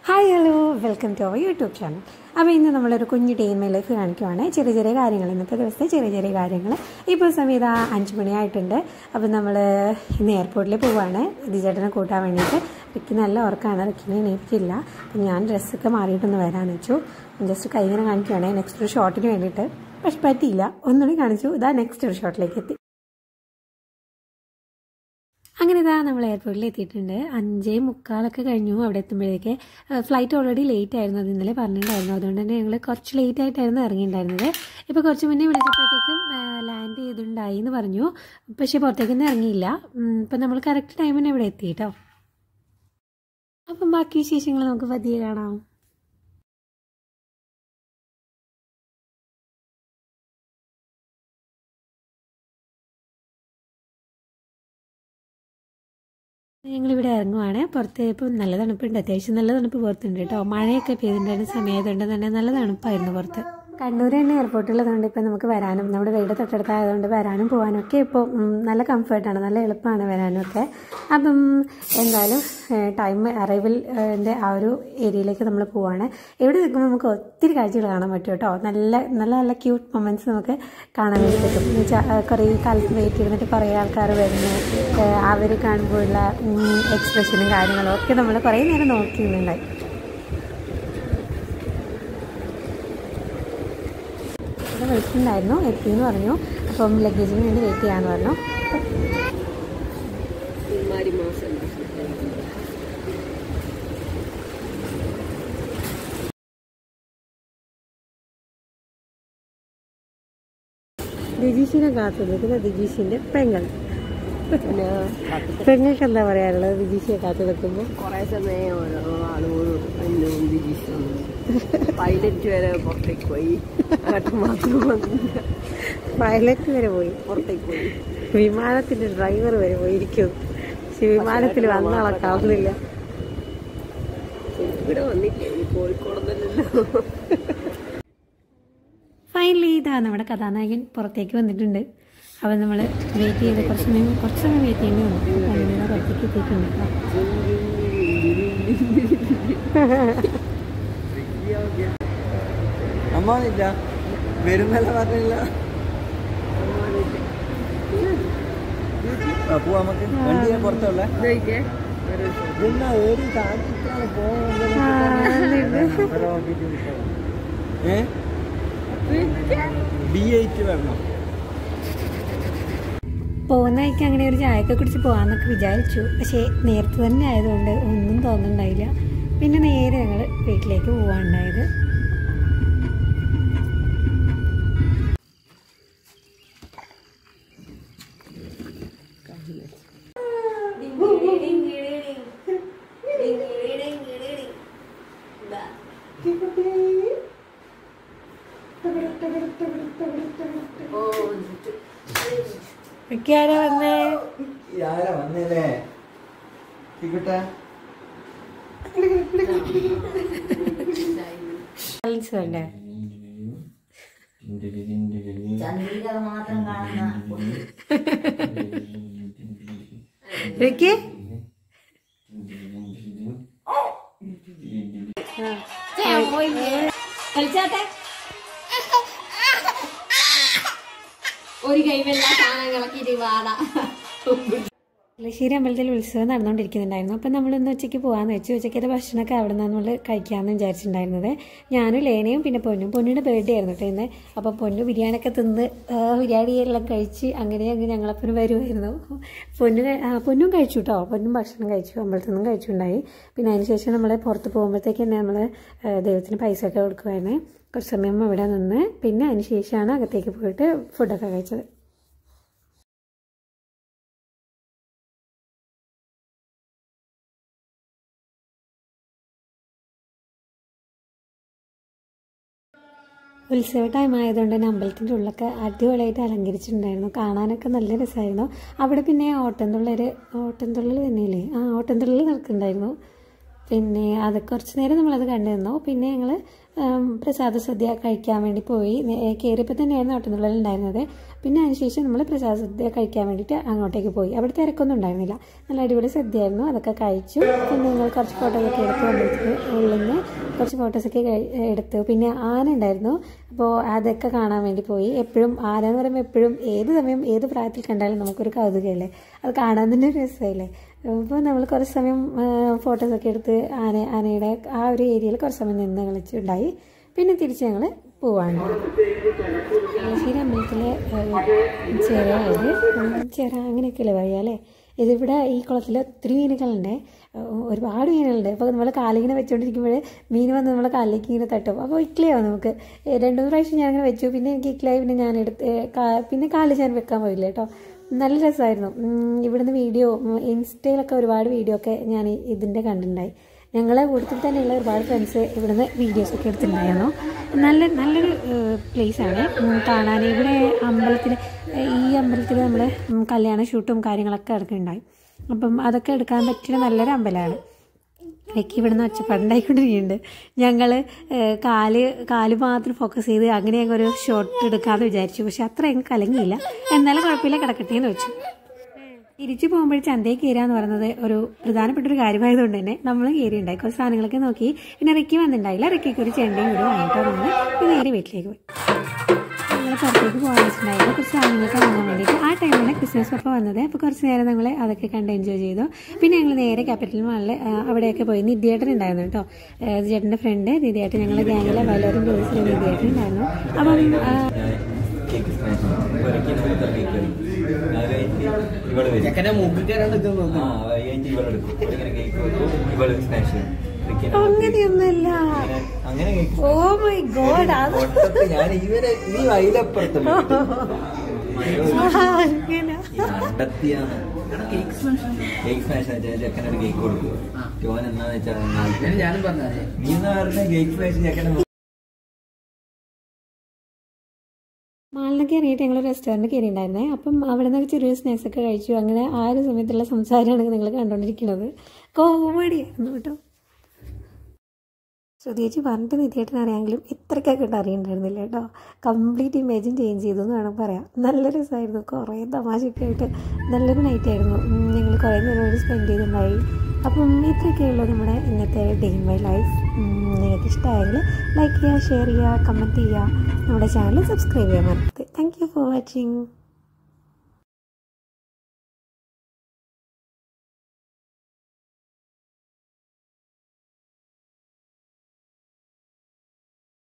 hi hello welcome to our YouTube channel അപ്പോൾ ഇന്ന് നമ്മളൊരു കുഞ്ഞു ഡേ ഇൻ മൈ ലൈഫ് കാണിക്കുവാണ് ചെറിയ ചെറിയ കാര്യങ്ങൾ ഇന്നത്തെ ദിവസത്തെ ചെറിയ ചെറിയ കാര്യങ്ങൾ ഇപ്പോൾ സമയം ഇതാ അഞ്ച് മണിയായിട്ടുണ്ട് അപ്പോൾ നമ്മൾ ഇന്ന് എയർപോർട്ടിൽ പോവുകയാണ് ദിജേട്ടനെ കൂട്ടാൻ വേണ്ടിയിട്ട് റിക്കി നല്ല ഉറക്കമാണ് റിക്കിനെ എണീറ്റില്ല അപ്പം ഞാൻ ഡ്രസ്സൊക്കെ മാറിയിട്ടൊന്ന് വരാമെന്ന് വെച്ചു ജസ്റ്റ് കൈങ്ങനെ കാണിക്കുവാണ് നെക്സ്റ്റ് ഒരു ഷോട്ടിന് വേണ്ടിയിട്ട് പക്ഷെ പറ്റിയില്ല ഒന്നുകൂടി കാണിച്ചു ഇതാ നെക്സ്റ്റ് ഒരു ഷോട്ടിലേക്ക് എത്തി അങ്ങനെ ഇതാ നമ്മൾ എയർപോർട്ടിൽ എത്തിയിട്ടുണ്ട് അഞ്ചേ മുക്കാലൊക്കെ കഴിഞ്ഞു അവിടെ എത്തുമ്പോഴേക്ക് ഫ്ലൈറ്റ് ഓൾറെഡി ലേറ്റ് ആയിരുന്നു അത് ഇന്നലെ പറഞ്ഞിട്ടുണ്ടായിരുന്നു അതുകൊണ്ട് തന്നെ ഞങ്ങൾ കുറച്ച് ലേറ്റ് ആയിട്ടായിരുന്നു ഇറങ്ങിയിട്ടുണ്ടായിരുന്നത് ഇപ്പോൾ കുറച്ച് മുന്നേ വിളിച്ചപ്പോഴത്തേക്കും ലാൻഡ് ചെയ്തിട്ടുണ്ടായി എന്ന് പറഞ്ഞു പക്ഷേ പുറത്തേക്കൊന്നും ഇറങ്ങിയില്ല ഇപ്പം നമ്മൾ കറക്റ്റ് ടൈമിന് ഇവിടെ എത്തി കേട്ടോ അപ്പം ബാക്കി വിശേഷങ്ങൾ നമുക്ക് പതിയെ കാണാം ഞങ്ങളിവിടെ ഇറങ്ങുവാണ് പുറത്ത് ഇപ്പോൾ നല്ല തണുപ്പുണ്ട് അത്യാവശ്യം നല്ല തണുപ്പ് പുറത്തുണ്ട് കേട്ടോ മഴയൊക്കെ പെയ്തിട്ടുണ്ടായിരുന്ന സമയത്തുകൊണ്ട് തന്നെ നല്ല തണുപ്പായിരുന്നു പുറത്ത് കണ്ണൂർ തന്നെ എയർപോർട്ടിലുള്ളതുകൊണ്ട് ഇപ്പോൾ നമുക്ക് വരാനും നമ്മുടെ വീട് തൊട്ടടുത്തായതുകൊണ്ട് വരാനും പോകാനും ഒക്കെ ഇപ്പോൾ നല്ല കംഫർട്ടാണ് നല്ല എളുപ്പമാണ് വരാനും ഒക്കെ അപ്പം എന്തായാലും ടൈം അറൈവലിൻ്റെ ആ ഒരു ഏരിയയിലേക്ക് നമ്മൾ പോവാണ് ഇവിടെ നിൽക്കുമ്പോൾ നമുക്ക് ഒത്തിരി കാഴ്ചകൾ കാണാൻ പറ്റും കേട്ടോ നല്ല നല്ല നല്ല ക്യൂട്ട് മൊമെൻറ്റ്സ് നമുക്ക് കാണാൻ വേണ്ടി പറ്റും എന്ന് വെച്ചാൽ കുറേ കാലത്ത് വെയിറ്റ് ചെയ്തിട്ട് കുറേ ആൾക്കാർ വരുന്നു അവർ കാണുമ്പോഴുള്ള എക്സ്പ്രഷനും കാര്യങ്ങളും ഒക്കെ നമ്മൾ കുറേ നേരം നോക്കിയിരുന്നുണ്ടായി ഇവിടെ വിളിച്ചിട്ടുണ്ടായിരുന്നു എത്തിയെന്ന് പറഞ്ഞു അപ്പം ലഗേജിന് വേണ്ടി വെയിറ്റ് ചെയ്യാമെന്ന് പറഞ്ഞു ദിജീഷിനെ കാത്തു നിൽക്കുന്ന ദിജീഷിന്റെ പെങ്ങൾ പെങ്ങൾക്ക് എന്താ പറയാനുള്ളത് ദിജീഷിനെ കാത്തു നിൽക്കുമ്പോൾ കുറെ സമയം ഓരോ ആളുകളും എന്നും വിജയിച്ചു പൈലറ്റ് വരെ പുറത്തേക്ക് പോയി അങ്ങോട്ട് മാത്രം വന്നില്ല പൈലറ്റ് വരെ പോയി പുറത്തേക്ക് പോയി വിമാനത്തിന്റെ ഡ്രൈവർ വരെ പോയിരിക്കും പക്ഷെ വിമാനത്തിൽ വന്ന ആളൊക്കാവുന്നില്ല ഇവിടെ വന്നില്ല ഈ കോഴിക്കോടൊന്നല്ലോ ഫൈനലി ഇതാ നമ്മുടെ കഥാനായകൻ പുറത്തേക്ക് വന്നിട്ടുണ്ട് അവൻ നമ്മൾ വെയിറ്റ് ചെയ്ത് കുറച്ച് സമയം കുറച്ച് സമയം വെയിറ്റ് ചെയ്യേണ്ടി വന്നു അങ്ങനെ പുറത്തേക്ക് എത്തിയിട്ടുണ്ട് കേട്ടോ അമ്മാനില്ല വരുന്നല്ല പറഞ്ഞില്ല ആ, പോവാ നമുക്ക് വണ്ടിയെ പുറത്തുള്ള ഇതെന്നാ ഏറി കാണിച്ചിട്ടാണ് ഏ ബി എയ്റ്റ് വരണം പോകുന്ന വഴിക്ക് അങ്ങനെ ഒരു ചായയൊക്കെ കുടിച്ച് പോകാമെന്നൊക്കെ വിചാരിച്ചു പക്ഷേ നേരത്തെ തന്നെ ആയതുകൊണ്ട് ഒന്നും തോന്നുന്നുണ്ടായില്ല പിന്നെ നേരെ ഞങ്ങൾ വീട്ടിലേക്ക് പോകാനുണ്ടായത് ആരാ വന്നേ ആരാ വന്നേലേ ഇക്കട്ടെ ബാലൻസ് വേണ്ടേ ചന്ദ്രിക മാത്രം കാണുന്ന റിക്കി ഒരു കൈവെല്ലാ സാധനങ്ങളൊക്കെ ഇരുവാടാ തലശ്ശേരി അമ്പലത്തിൽ ഉത്സവം നടന്നുകൊണ്ടിരിക്കുന്നുണ്ടായിരുന്നു അപ്പം നമ്മളിന്ന് ഉച്ചയ്ക്ക് പോകാമെന്ന് വെച്ചു ഉച്ചയ്ക്കത്തെ ഭക്ഷണമൊക്കെ അവിടെ നിന്ന് നമ്മൾ കഴിക്കാമെന്ന് വിചാരിച്ചിട്ടുണ്ടായിരുന്നത് ഞാനും ലേനയും പിന്നെ പൊന്നും പൊന്നിയുടെ ബർത്ത്ഡേ ആയിരുന്നു കേട്ടോ ഇന്ന് അപ്പോൾ പൊന്നു ബിരിയാണിയൊക്കെ തിന്ന് ആ, ബിരിയാണി എല്ലാം കഴിച്ച് അങ്ങനെ അങ്ങ് ഞങ്ങളപ്പം വരുമായിരുന്നു പൊന്നു കഴി- ആ, പൊന്നും കഴിച്ചു കേട്ടോ പൊന്നും ഭക്ഷണം കഴിച്ചു അമ്പലത്തിൽ നിന്നും കഴിച്ചിട്ടുണ്ടായി പിന്നെ അതിന് ശേഷം നമ്മൾ പുറത്ത് പോകുമ്പോഴത്തേക്ക് തന്നെ നമ്മൾ ദൈവത്തിന് പൈസ ഒക്കെ കൊടുക്കുമായിരുന്നു കുറച്ച് സമയം ഇവിടെ നിന്ന് പിന്നെ അതിന് ശേഷമാണ് അകത്തേക്ക് പോയിട്ട് ഫുഡൊക്കെ കഴിച്ചത് ഉത്സവ ടൈം ആയതുകൊണ്ട് തന്നെ അമ്പലത്തിൻ്റെ ഉള്ളൊക്കെ അടിപൊളിയായിട്ട് അലങ്കരിച്ചിട്ടുണ്ടായിരുന്നു കാണാനൊക്കെ നല്ല രസമായിരുന്നു അവിടെ പിന്നെ ഓട്ടംതുള്ളൽ ഓട്ടംതുള്ളൽ തന്നെയല്ലേ ആ ഓട്ടംതുള്ളൽ നടക്കുന്നുണ്ടായിരുന്നു പിന്നെ അത് കുറച്ച് നേരം നമ്മളത് കണ്ടു നിന്നു പിന്നെ ഞങ്ങൾ ഉം, പ്രസാദ സദ്യ കഴിക്കാൻ വേണ്ടി പോയി നേ- കയറിയപ്പോൾ തന്നെയായിരുന്നു ഓട്ടംതുള്ളൽ ഉണ്ടായിരുന്നത് പിന്നെ അതിനുശേഷം നമ്മൾ പ്രസാദ സദ്യ കഴിക്കാൻ വേണ്ടിയിട്ട് അങ്ങോട്ടേക്ക് പോയി അവിടെ തിരക്കൊന്നും ഉണ്ടായിരുന്നില്ല നല്ല അടിപൊളി സദ്യയായിരുന്നു അതൊക്കെ കഴിച്ചു പിന്നെ ഞങ്ങൾ കുറച്ച് ഫോട്ടോസൊക്കെ എടുത്തു അമ്പലത്തിൽ ഉള്ളിൽ നിന്ന് കുറച്ച് ഫോട്ടോസൊക്കെ കഴി- എടുത്തു പിന്നെ ആന ഉണ്ടായിരുന്നു അപ്പോൾ അതൊക്കെ കാണാൻ വേണ്ടി പോയി എപ്പോഴും ആന എന്ന് പറയുമ്പോൾ എപ്പോഴും ഏത് സമയം ഏത് പ്രായത്തിൽ കണ്ടാലും നമുക്കൊരു കൗതുകമല്ലേ അത് കാണാൻ തന്നെ ഒരു രസമല്ലേ അപ്പോൾ നമ്മൾ കുറച്ച് സമയം ഫോട്ടോസൊക്കെ എടുത്ത് ആന ആനയുടെ ആ ഒരു ഏരിയയിൽ കുറച്ച് സമയം നിന്ന് കളിച്ചുണ്ടായി പിന്നെ തിരിച്ച് ഞങ്ങൾ പോവാണ് ശ്രീ അമ്പലത്തിലെ ചിറയത് ചിറ അങ്ങനെയൊക്കെയല്ലേ പറയുക അല്ലേ ഇതിവിടെ ഈ കുളത്തിൽ ഒത്തിരി മീനുകളുണ്ട് ഏഹ് ഒരുപാട് മീനുകളുണ്ട് അപ്പോൾ നമ്മൾ കാലിങ്ങനെ വെച്ചുകൊണ്ടിരിക്കുമ്പോൾ മീൻ വന്ന് നമ്മളെ കാലിലേക്ക് ഇങ്ങനെ തട്ടും അപ്പോൾ ഇക്ലിയാവും നമുക്ക് ഏഹ് രണ്ട് മൂന്ന് പ്രാവശ്യം ഞാനിങ്ങനെ വെച്ചു പിന്നെ എനിക്ക് ഇക്ലിയായി പിന്നെ ഞാൻ എടുത്ത് ഏഹ് കാ- പിന്നെ കാലിൽ ഞാൻ വെക്കാൻ പോയില്ല കേട്ടോ നല്ല രസമായിരുന്നു ഉം, ഇവിടുന്ന് വീഡിയോ ഉം, ഇൻസ്റ്റയിലൊക്കെ ഒരുപാട് വീഡിയോ ഒക്കെ ഞാൻ ഈ- ഇതിൻ്റെ കണ്ടിട്ടുണ്ടായി ഞങ്ങളെ കൂട്ടത്തിൽ തന്നെയുള്ള ഒരുപാട് ഫ്രണ്ട്സ് ഇവിടുന്ന് വീഡിയോസൊക്കെ എടുത്തിട്ടുണ്ടായിരുന്നു നല്ല നല്ലൊരു പ്ലേസാണ് കാണാൻ ഇവിടെ അമ്പലത്തിൽ ഈ അമ്പലത്തിൽ നമ്മുടെ ഉം, കല്യാണ ഷൂട്ടും കാര്യങ്ങളൊക്കെ എടുക്കുന്നുണ്ടായി അപ്പം അതൊക്കെ എടുക്കാൻ പറ്റിയ നല്ലൊരു അമ്പലമാണ് എനിക്ക് ഇവിടുന്ന് ഒച്ചപ്പാടുണ്ടായിക്കൊണ്ടിരിക്കുന്നുണ്ട് ഞങ്ങൾ കാല് കാല് മാത്രം ഫോക്കസ് ചെയ്ത് അങ്ങനെ ഞങ്ങൾ ഒരു ഷോട്ട് എടുക്കാമെന്ന് വിചാരിച്ചു പക്ഷെ അത്ര ഞങ്ങൾ കലങ്ങിയില്ല എന്നാലും കുഴപ്പമില്ല കിടക്കട്ടെ എന്ന് വെച്ചു തിരിച്ചു പോകുമ്പോൾ ചന്തയിൽ കയറുക പറയുന്നത് ഒരു പ്രധാനപ്പെട്ട ഒരു കാര്യമായതുകൊണ്ട് തന്നെ നമ്മൾ കയറിയുണ്ടായി കുറച്ച് സാധനങ്ങളൊക്കെ നോക്കി പിന്നെ റിക്കി വന്നിട്ടുണ്ടായില്ല റിക്കിക്ക് ഒരു ചെണ്ടയും കൂടി വാങ്ങിയിട്ടോ നമ്മൾ നേരെ വീട്ടിലേക്ക് പോയി ഞങ്ങൾ പുറത്തേക്ക് പോകാൻ വെച്ചിട്ടുണ്ടായിരുന്നു കുറച്ച് സാധനങ്ങളൊക്കെ വാങ്ങാൻ വേണ്ടിയിട്ട് ആ ടൈമിലാണ് ക്രിസ്മസ് പപ്പ വന്നത് അപ്പോൾ കുറച്ച് നേരം ഞങ്ങൾ അതൊക്കെ കണ്ട് എൻജോയ് ചെയ്തു പിന്നെ ഞങ്ങൾ നേരെ ക്യാപിറ്റൽ മാളിൽ അവിടെയൊക്കെ പോയി നിധിയേട്ടൻ ഉണ്ടായിരുന്നു കേട്ടോ ചേട്ടൻ്റെ ഫ്രണ്ട് നിധിയേട്ടൻ ഞങ്ങളുടെ ഗ്യാങ്ങിലെ വല്ലവരും ബ്രദേഴ്സിലെ നിധിയേട്ടൻ ഉണ്ടായിരുന്നു അപ്പം ആ, കേക്ക് സ്മാഷ് ഒരിക്കലും നമുക്ക് കേക്ക് അത് കഴിഞ്ഞിട്ട് ഇവള് വരും ചെക്കനെ മുക്കിക്കാരാണ് നിൽക്കുന്നത് ആ അത് കഴിഞ്ഞിട്ട് ഇവളെടുക്കും ഇങ്ങനെ കേക്ക് വെക്കും ഇവള് സ്മാഷ് ചെയ്യും ഇരിക്കുന്ന അങ്ങനെയൊന്നുമല്ല അങ്ങനെ- അങ്ങനെ കേക്ക് ഓ മൈ ഗോഡ് അത് പൊട്ടത്ത് ഞാൻ ഇവരെ നീ അതിലപ്പുറത്തുള്ള അങ്ങനെ കണ്ടെത്തിയാണ് കേക്ക് സ്മാഷ് വെച്ചാൽ ചെക്കനൊരു കേക്ക് കൊടുക്കും ജോൻ എന്നാന്ന് വെച്ചാൽ ഞാനും പറഞ്ഞേ നീ എന്ന് പറഞ്ഞ കേക്ക് സ്മാഷ് ചെക്കനെ മാളിൽ കയറിയിട്ട് ഞങ്ങൾ റെസ്റ്റോറൻറ്റ് കയറിയിട്ടുണ്ടായിരുന്നേ അപ്പം അവിടെ നിന്ന് ചെറിയൊരു സ്നാക്സ് ഒക്കെ കഴിച്ചു അങ്ങനെ ആ ഒരു സമയത്തുള്ള സംസാരമാണ് നിങ്ങൾ കണ്ടുകൊണ്ടിരിക്കുന്നത് കോമഡി ആയിരുന്നു കേട്ടോ ശ്രുതിയേച്ചി പറഞ്ഞിട്ട് നിധിയേട്ടൻ അറിയാമെങ്കിലും ഇത്രയ്ക്കൊക്കെ ഇട്ട് അറിയണ്ടായിരുന്നില്ല കേട്ടോ കംപ്ലീറ്റ് ഇമേജും ചേഞ്ച് ചെയ്തു എന്ന് വേണം പറയാം നല്ല രസമായിരുന്നു കുറേ തമാശയൊക്കെ ആയിട്ട് നല്ലൊരു നൈറ്റ് ആയിരുന്നു ഞങ്ങൾ കുറേ നേരം ഇവിടെ സ്പെൻഡ് ചെയ്തിട്ടുണ്ടായി അപ്പം ഇത്രയൊക്കെയുള്ളൂ നമ്മുടെ ഇന്നത്തെ ഡേ ഇൻ മൈ ലൈഫ് നിങ്ങൾക്ക് ഇഷ്ടമായെങ്കിൽ ലൈക്ക് ചെയ്യുക ഷെയർ ചെയ്യുക കമൻറ്റ് ചെയ്യുക നമ്മുടെ ചാനൽ സബ്സ്ക്രൈബ് ചെയ്യാൻ മറക്കരുത് താങ്ക് യു ഫോർ വാച്ചിങ്